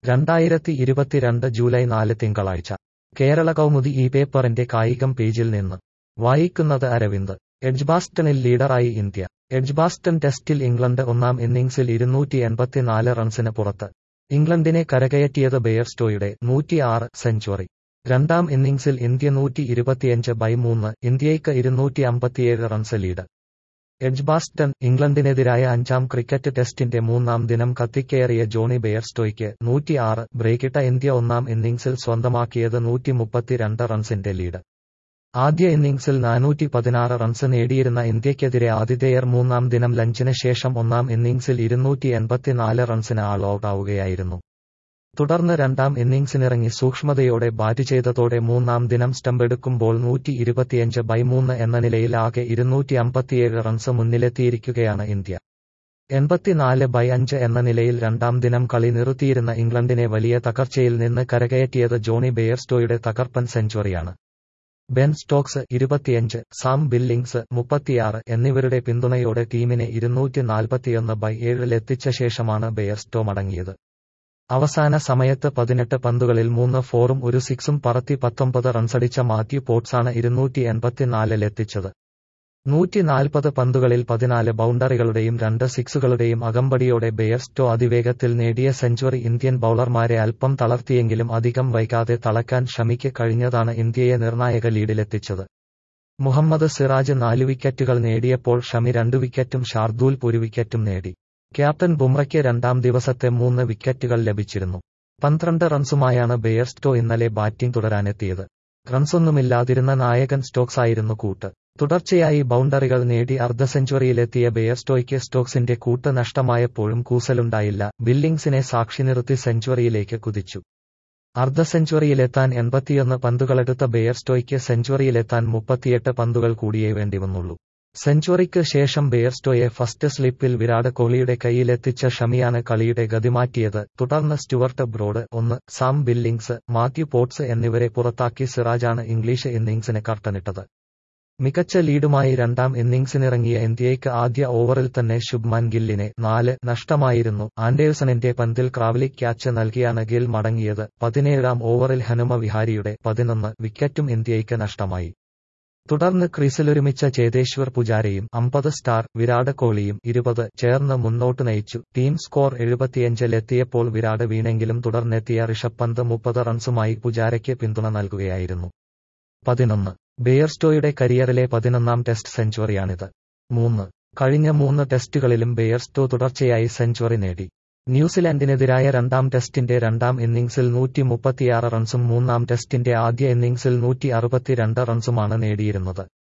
രണ്ടായിരത്തി ഇരുപത്തിരണ്ട് ജൂലൈ നാല് തിങ്കളാഴ്ച കേരള കൗമുദി ഈ പേപ്പറിന്റെ കായികം പേജിൽ നിന്ന് വായിക്കുന്നത് അരവിന്ദ് എഡ്ജ്ബാസ്റ്റണിൽ ലീഡറായി ഇന്ത്യ എഡ്ജ്ബാസ്റ്റൺ ടെസ്റ്റിൽ ഇംഗ്ലണ്ട് ഒന്നാം ഇന്നിംഗ്സിൽ ഇരുന്നൂറ്റി എൺപത്തിനാല് റൺസിന് പുറത്ത് ഇംഗ്ലണ്ടിനെ കരകയറ്റിയത് ബെയർസ്റ്റോയുടെ നൂറ്റിയാറ് സെഞ്ചുറി രണ്ടാം ഇന്നിംഗ്സിൽ ഇന്ത്യ നൂറ്റി ഇരുപത്തിയഞ്ച് ബൈ മൂന്ന് ഇന്ത്യയ്ക്ക് ഇരുന്നൂറ്റി അമ്പത്തിയേഴ് റൺസ് ലീഡ് എഡ്ജ്ബാസ്റ്റൺ ഇംഗ്ലണ്ടിനെതിരായ അഞ്ചാം ക്രിക്കറ്റ് ടെസ്റ്റിന്റെ മൂന്നാം ദിനം കത്തിക്കയറിയ ജോണി ബെയർസ്റ്റോയ്ക്ക് നൂറ്റിയാറ് ബ്രേക്കിട്ട ഇന്ത്യ ഒന്നാം ഇന്നിംഗ്സിൽ സ്വന്തമാക്കിയത് നൂറ്റി മുപ്പത്തിരണ്ട് റൺസിന്റെ ലീഡ് ആദ്യ ഇന്നിംഗ്സിൽ നാനൂറ്റി പതിനാറ് റൺസ് നേടിയിരുന്ന ഇന്ത്യയ്ക്കെതിരെ ആതിഥേയർ മൂന്നാം ദിനം ലഞ്ചിന് ശേഷം ഒന്നാം ഇന്നിംഗ്സിൽ ഇരുന്നൂറ്റി എൺപത്തിനാല് റൺസിന് ആൾ ഔട്ട് ആവുകയായിരുന്നു തുടർന്ന് രണ്ടാം ഇന്നിംഗ്സിനിറങ്ങി സൂക്ഷ്മതയോടെ ബാറ്റ് ചെയ്തതോടെ മൂന്നാം ദിനം സ്റ്റമ്പെടുക്കുമ്പോൾ നൂറ്റി ഇരുപത്തിയഞ്ച് ബൈ മൂന്ന് എന്ന നിലയിൽ ആകെ ഇരുന്നൂറ്റി അമ്പത്തിയേഴ് റൺസ് മുന്നിലെത്തിയിരിക്കുകയാണ് ഇന്ത്യ എൺപത്തിനാല് ബൈ അഞ്ച് എന്ന നിലയിൽ രണ്ടാം ദിനം കളി നിർത്തിയിരുന്ന ഇംഗ്ലണ്ടിനെ വലിയ തകർച്ചയിൽ നിന്ന് കരകയറ്റിയത് ജോണി ബെയർസ്റ്റോയുടെ തകർപ്പൻ സെഞ്ചുറിയാണ് ബെൻ സ്റ്റോക്സ് ഇരുപത്തിയഞ്ച് സാം ബില്ലിങ്സ് മുപ്പത്തിയാറ് എന്നിവരുടെ പിന്തുണയോടെ ടീമിനെ ഇരുന്നൂറ്റി നാൽപ്പത്തിയൊന്ന് ബൈ ഏഴിലെത്തിച്ച ശേഷമാണ് ബെയർസ്റ്റോ മടങ്ങിയത് അവസാന സമയത്ത് പതിനെട്ട് പന്തുകളിൽ മൂന്ന് ഫോറും ഒരു സിക്സും പറത്തി പത്തൊമ്പത് റൺസടിച്ച മാത്യു പോട്ട്സാണ് ഇരുന്നൂറ്റി എൺപത്തിനാലിലെത്തിച്ചത് നൂറ്റി നാൽപ്പത് പന്തുകളിൽ പതിനാല് ബൗണ്ടറികളുടെയും രണ്ട് സിക്സുകളുടെയും അകമ്പടിയോടെ ബെയർസ്റ്റോ അതിവേഗത്തിൽ നേടിയ സെഞ്ചുറി ഇന്ത്യൻ ബൌളർമാരെ അല്പം തളർത്തിയെങ്കിലും അധികം വൈകാതെ തളയ്ക്കാൻ ഷമിക്ക് കഴിഞ്ഞതാണ് ഇന്ത്യയെ നിർണായക ലീഡിലെത്തിച്ചത് മുഹമ്മദ് സിറാജ് നാല് വിക്കറ്റുകൾ നേടിയപ്പോൾ ഷമി രണ്ട് വിക്കറ്റും ഷാർദൂൽ ഒരു വിക്കറ്റും നേടി ക്യാപ്റ്റൻ ബുംറയ്ക്ക് രണ്ടാം ദിവസത്തെ മൂന്ന് വിക്കറ്റുകൾ ലഭിച്ചിരുന്നു പന്ത്രണ്ട് റൺസുമായാണ് ബെയർസ്റ്റോ ഇന്നലെ ബാറ്റിംഗ് തുടരാനെത്തിയത് റൺസൊന്നുമില്ലാതിരുന്ന നായകൻ സ്റ്റോക്സായിരുന്നു കൂട്ട് തുടർച്ചയായി ബൗണ്ടറികൾ നേടി അർദ്ധ സെഞ്ചുറിയിലെത്തിയ ബെയർസ്റ്റോയ്ക്ക് സ്റ്റോക്സിന്റെ കൂട്ട് നഷ്ടമായപ്പോഴും കൂസലുണ്ടായില്ല ബില്ലിങ്സിനെ സാക്ഷി നിർത്തി സെഞ്ചുറിയിലേക്ക് കുതിച്ചു അർദ്ധ സെഞ്ചുറിയിലെത്താൻ എൺപത്തിയൊന്ന് പന്തുകളെടുത്ത ബെയർസ്റ്റോയ്ക്ക് സെഞ്ചുറിയിലെത്താൻ മുപ്പത്തിയെട്ട് പന്തുകൾ കൂടിയേ വേണ്ടിവന്നുള്ളൂ സെഞ്ചുറിക്ക് ശേഷം ബെയർസ്റ്റോയെ ഫസ്റ്റ് സ്ലിപ്പിൽ വിരാട് കോഹ്ലിയുടെ കൈയിലെത്തിച്ച ഷമിയാണ് കളിയുടെ ഗതിമാറ്റിയത് തുടർന്ന് സ്റ്റുവർട്ട് ബ്രോഡ് ഒന്ന് സാം ബില്ലിങ്സ് മാത്യു പോട്ട്സ് എന്നിവരെ പുറത്താക്കി സിറാജാണ് ഇംഗ്ലീഷ് ഇന്നിംഗ്സിന് കർട്ടനിട്ടത് മികച്ച ലീഡുമായി രണ്ടാം ഇന്നിംഗ്സിനിറങ്ങിയ ഇന്ത്യയ്ക്ക് ആദ്യ ഓവറിൽ തന്നെ ശുഭ്മാൻ ഗില്ലിനെ നാല് നഷ്ടമായിരുന്നു ആൻഡേഴ്സണിന്റെ പന്തിൽ ക്രാവ്ലി ക്യാച്ച് നൽകിയാണ് ഗിൽ മടങ്ങിയത് പതിനേഴാം ഓവറിൽ ഹനുമ വിഹാരിയുടെ പതിനൊന്ന് വിക്കറ്റും ഇന്ത്യയ്ക്ക് നഷ്ടമായി തുടർന്ന് ക്രീസിലൊരുമിച്ച ചേതേശ്വർ പുജാരയും അമ്പത് സ്റ്റാർ വിരാട് കോഹ്ലിയും ഇരുപത് ചേർന്ന് മുന്നോട്ട് നയിച്ചു ടീം സ്കോർ എഴുപത്തിയഞ്ചിലെത്തിയപ്പോൾ വിരാട് വീണെങ്കിലും തുടർന്നെത്തിയ ഋഷഭ് പന്ത് മുപ്പത് റൺസുമായി പുജാരയ്ക്ക് പിന്തുണ നൽകുകയായിരുന്നു പതിനൊന്ന് ബെയർസ്റ്റോയുടെ കരിയറിലെ പതിനൊന്നാം ടെസ്റ്റ് സെഞ്ചുറിയാണിത് മൂന്ന് കഴിഞ്ഞ മൂന്ന് ടെസ്റ്റുകളിലും ബെയർസ്റ്റോ തുടർച്ചയായി സെഞ്ചുറി നേടി ന്യൂസിലാൻഡിനെതിരായ രണ്ടാം ടെസ്റ്റിന്റെ രണ്ടാം ഇന്നിംഗ്സിൽ നൂറ്റി മുപ്പത്തിയാറ് റൺസും മൂന്നാം ടെസ്റ്റിന്റെ ആദ്യ ഇന്നിംഗ്സിൽ നൂറ്റി അറുപത്തിരണ്ട് റൺസുമാണ് നേടിയിരുന്നത്